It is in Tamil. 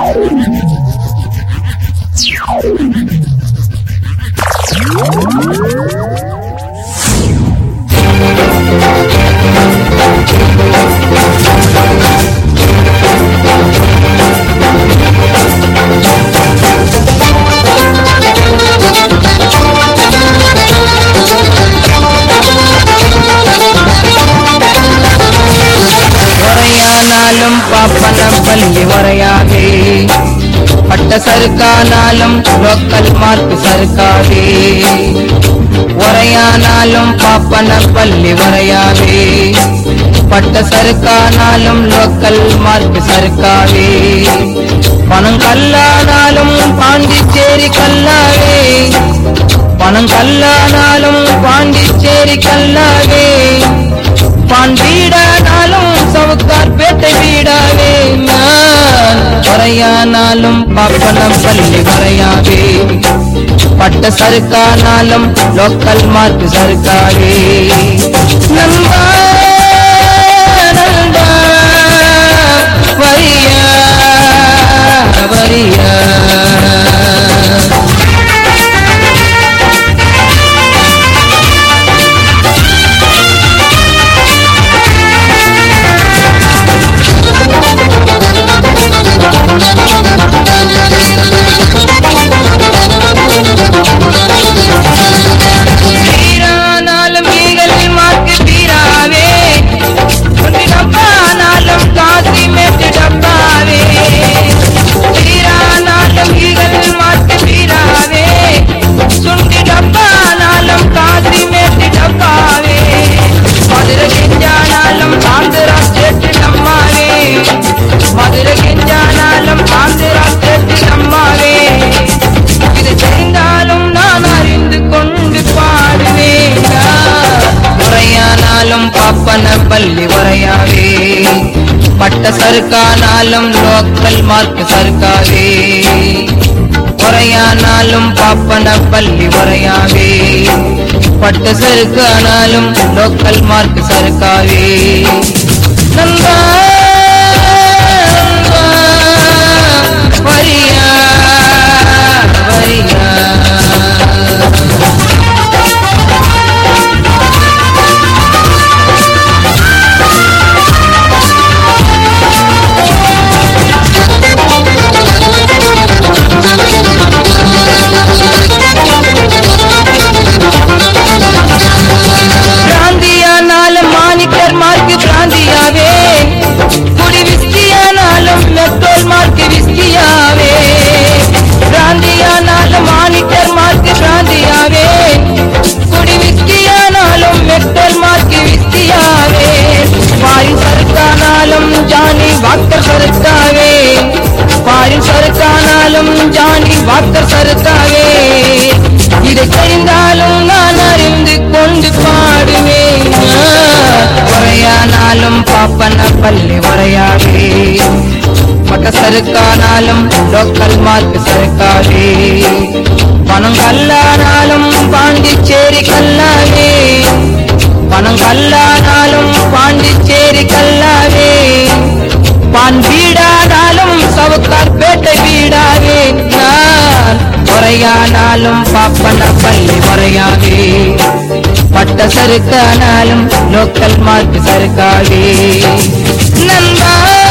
உரையானாலும் பாப்பனம் பள்ளி உரையாதே பட்ட சருக்கானாலும் லோக்கல் மார்க் சருக்காதே உரையானாலும் பாப்பனம் பள்ளி உரையாதே பட்ட சருக்கானாலும் லோக்கல் மார்க் சருக்காவே பணம் கல்லானாலும் பாண்டிச்சேரி கல்லாவே பணம் கல்லானாலும் பாண்டிச்சேரி கல்லாவே பான் வீடானாலும் சவுக்கார் பேட்டை வீடாவே நான் வரையானாலும் பாப்பனம் பள்ளி வரையாவே பட்ட சருக்கானாலும் லோக்கல் மார்க் சருக்காவே நண்பா நண்பா வரியா வரியா வீரானாலும் ஈகலில் மார்க்கு வீராவே ஒன்று டப்பானாலும் காசி மேட்டு டப்பாவே வீரானாலும் ஈகலில் மார்க்கு வீராவே சுண்டி டப்பானாலும் காசி மேட்டு டப்பாவே மதுரை கெஞ்சானாலும் ஆந்திரா ஸ்டேட்டு நம்மாவே மதுரை கெஞ்சானாலும் ஆந்திரா ஸ்டேட்டு நம்மாவே இது தெரிந்தாலும் நான் அறிந்து கொண்டு பாடுவேன் உரையானாலும் பாப்பன பள்ளி உரையாவே பட்ட சருக்கானாலும் லோக்கல் மார்க் சருக்காவே உரையானாலும் பாப்பன பள்ளி உரையாவே பட்ட சருக்கானாலும் லோக்கல் மார்க் சருக்காவே நண்பா நண்பா, வரியா வரியா பிராந்தியானாலும் மாணிக்கர் மார்க்கு பிராந்தியாவே குடி விஸ்தியானாலும் மெத்தோல் மார்க்கு விஸ்தியாவே பிராந்தியானாலும் மாணிக்கர் மார்க்கு பிராந்தியாவே குடி விஸ்தியானாலும் மெத்தோல் மார்க்கு விஸ்தியாவே பாரின் சருக்கானாலும் ஜானி வாக்கர் சருக்காவே பாரின் சருக்கானாலும் ஜானி வாக்கர் சருக்காவே இதை தெரிந்தாலும் நான் அறிந்து கொண்டு பாடுவேன் உரையானாலும் பாப்பன பள்ளி உரையாவே மட்ட சருக்கானாலும் லோக்கல் மார்க் சருக்காவே பணம் கல்லானாலும் பாண்டிச்சேரி கல்லாவே பணம் கல்லானாலும் பாண்டிச்சேரி கல்லாவே பான் வீடானாலும் சவுக்கார் பேட்டை வீடாவே நான் உரையானாலும் பாப்பன பள்ளி உரையாவே பட்ட சருக்கானாலும் லோக்கல் மார்க் சருக்காவே நண்பா